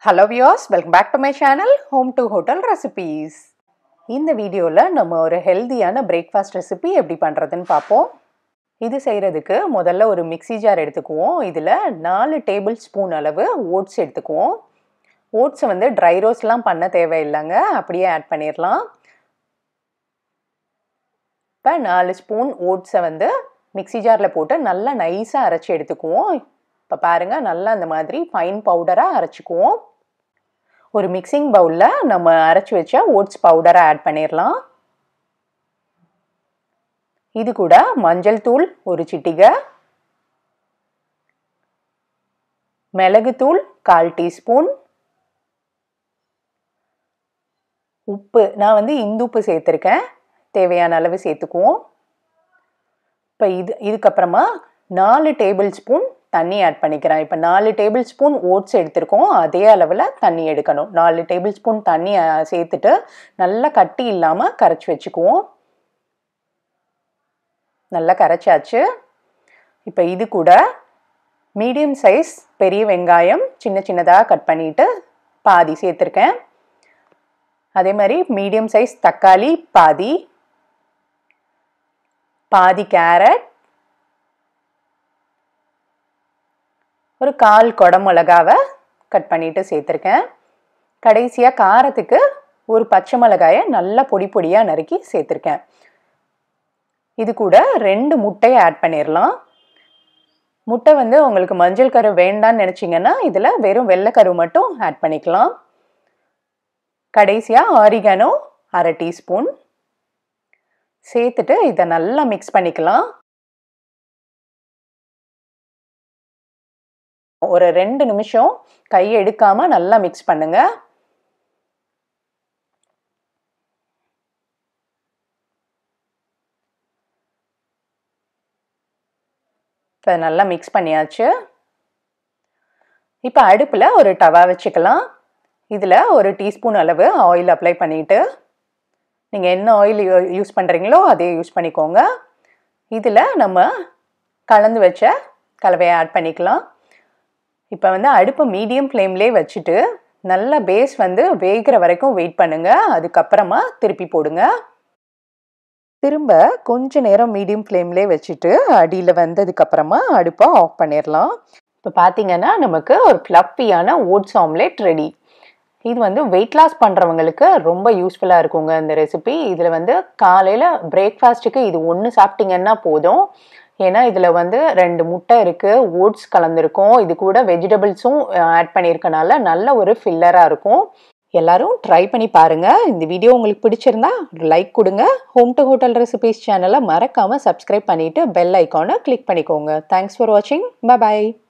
hello viewers welcome back to my channel home to hotel recipes இந்த வீடியோவில் நம்ம ஒரு ஹெல்தியான பிரேக்ஃபாஸ்ட் ரெசிபி எப்படி பண்ணுறதுன்னு பார்ப்போம் இது செய்கிறதுக்கு முதல்ல ஒரு மிக்ஸி ஜார் எடுத்துக்குவோம் இதில் நாலு டேபிள் ஸ்பூன் அளவு ஓட்ஸ் எடுத்துக்குவோம் ஓட்ஸை வந்து ட்ரை ரோஸ்ட்லாம் பண்ண தேவையில்லைங்க அப்படியே ஆட் பண்ணிடலாம் இப்போ நாலு ஸ்பூன் ஓட்ஸை வந்து மிக்ஸி ஜாரில் போட்டு நல்லா நைஸாக அரைச்சி எடுத்துக்குவோம் இப்போ பாருங்கள் நல்லா அந்த மாதிரி ஃபைன் பவுடராக அரைச்சிக்குவோம் ஒரு மிக்சிங் பவுலில் நம்ம அரைச்சி வச்ச ஓட்ஸ் பவுடரை ஆட் பண்ணிடலாம் இது கூட மஞ்சள் தூள் ஒரு சிட்டிகை மிளகுத்தூள் கால் டீஸ்பூன் உப்பு நான் வந்து இந்துப்பு சேர்த்துருக்கேன் தேவையான அளவு சேர்த்துக்குவோம் இப்போ இது இதுக்கப்புறமா நாலு டேபிள் ஸ்பூன் தண்ணி ஆட் பண்ணிக்கிறேன் இப்போ நாலு டேபிள் ஸ்பூன் ஓட்ஸ் எடுத்திருக்கோம் அதே அளவில் தண்ணி எடுக்கணும் நாலு டேபிள் ஸ்பூன் தண்ணி சேர்த்துட்டு நல்லா கட்டி இல்லாமல் கரைச்சி வச்சுக்குவோம் நல்லா கரைச்சாச்சு இப்போ இது கூட மீடியம் சைஸ் பெரிய வெங்காயம் சின்ன சின்னதாக கட் பண்ணிவிட்டு பாதி சேர்த்துருக்கேன் அதே மாதிரி மீடியம் சைஸ் தக்காளி பாதி பாதி கேரட் ஒரு கால் குடமிளகாவை கட் பண்ணிட்டு சேர்த்துருக்கேன் கடைசியாக காரத்துக்கு ஒரு பச்சை மிளகாயை நல்லா பொடி பொடியாக நறுக்கி சேர்த்துருக்கேன் இது கூட ரெண்டு முட்டையை ஆட் பண்ணிடலாம் முட்டை வந்து உங்களுக்கு மஞ்சள் கரு வேண்டான்னு நினச்சிங்கன்னா இதில் வெறும் வெள்ளைக்கரு மட்டும் ஆட் பண்ணிக்கலாம் கடைசியாக ஆரிகானோ அரை டீஸ்பூன் சேர்த்துட்டு இதை நல்லா மிக்ஸ் பண்ணிக்கலாம் ஒரு ரெண்டு நிமிஷம் கை எடுக்காம நல்லா மிக்ஸ் பண்ணுங்க இப்போ நல்லா மிக்ஸ் பண்ணியாச்சு இப்போ அடுப்பில் ஒரு டவா வச்சுக்கலாம் இதில் ஒரு டீஸ்பூன் அளவு ஆயில் அப்ளை பண்ணிவிட்டு நீங்கள் என்ன ஆயில் யூஸ் பண்ணுறீங்களோ அதே யூஸ் பண்ணிக்கோங்க இதில் நம்ம கலந்து வச்ச கலவையை ஆட் பண்ணிக்கலாம் இப்போ வந்து அடுப்பு மீடியம் ஃப்ளேம்லேயே வச்சுட்டு நல்ல பேஸ் வந்து வேகிற வரைக்கும் வெயிட் பண்ணுங்கள் அதுக்கப்புறமா திருப்பி போடுங்க திரும்ப கொஞ்ச நேரம் மீடியம் ஃப்ளேம்லேயே வச்சுட்டு அடியில் வந்ததுக்கப்புறமா அடுப்பை ஆஃப் பண்ணிடலாம் இப்போ பார்த்தீங்கன்னா நமக்கு ஒரு ஃப்ளஃபியான ஓட்ஸ் ஆம்லேட் ரெடி இது வந்து வெயிட் லாஸ் பண்ணுறவங்களுக்கு ரொம்ப யூஸ்ஃபுல்லாக இருக்குங்க இந்த ரெசிபி இதில் வந்து காலையில் பிரேக்ஃபாஸ்ட்டுக்கு இது ஒன்று சாப்பிட்டீங்கன்னா போதும் ஏன்னா இதில் வந்து ரெண்டு முட்டை இருக்குது ஓட்ஸ் கலந்துருக்கும் இது கூட வெஜிடபிள்ஸும் ஆட் பண்ணியிருக்கனால நல்ல ஒரு ஃபில்லராக இருக்கும் எல்லாரும் ட்ரை பண்ணி பாருங்கள் இந்த வீடியோ உங்களுக்கு பிடிச்சிருந்தா லைக் கொடுங்க ஹோம் டு ஹோட்டல் ரெசிபிஸ் சேனலை மறக்காமல் சப்ஸ்கிரைப் பண்ணிவிட்டு பெல் ஐக்கானை கிளிக் பண்ணிக்கோங்க தேங்க்ஸ் ஃபார் வாட்சிங் பாய்